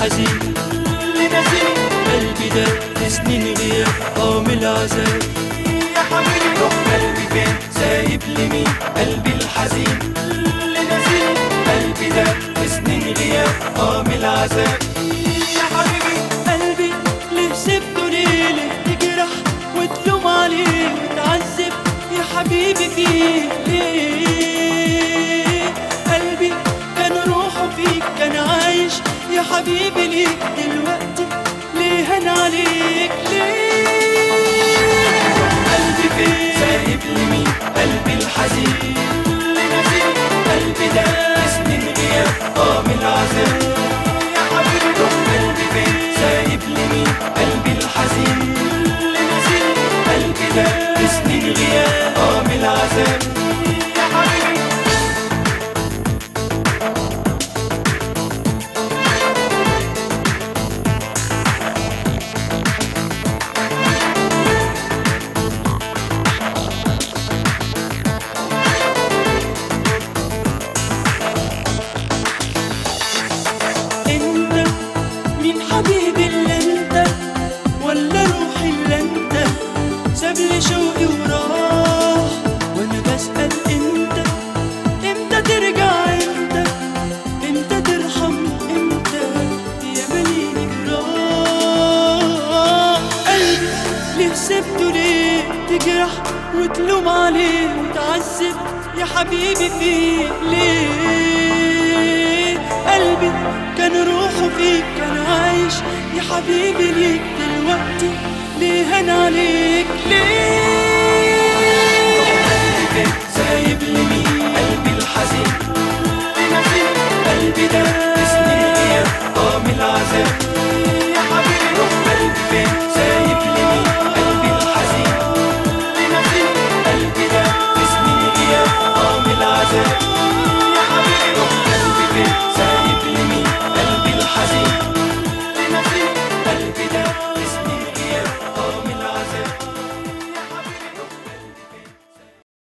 الحزين لنسيم قلبي ده سنين غياب اه من العذاب يا حبيبي روح قلبي فين سايب لمين قلبي الحزين لنسيم قلبي ده سنين غياب اه من العذاب يا حبيبي قلبي ليه سبته ليه ليه تجرح وتلوم عليه وتعذب يا حبيبي فيه ليه قلبي كان روحه فيك كان عايش يا حبيبي ليك دلوقتي ليه هن عليك ليه قلبي فين سايب لمين قلبي الحزين لنسيم قلبي ده سنين غياب اه من العذاب يا حبيبي روح قلبي فين سايب لمين قلبي الحزين لنسيم قلبي ده سنين غياب اه من العذاب يا حبيبي انت مين حبيبي اللي انت ولا روحي اللي انت ساب لي شوقي وراح وانا بسأل انت امتى ترجع انت امتى ترحم امتى يا مليني جراح قلبي ليه سبته ليه تجرح وتلوم عليه وتعذب يا حبيبي فيه ليه قلبي كان روحه فيك كان عايش يا حبيبي ليك دلوقتي ليه هن عليك ليه قلبي فين سايب لمين قلبي الحزين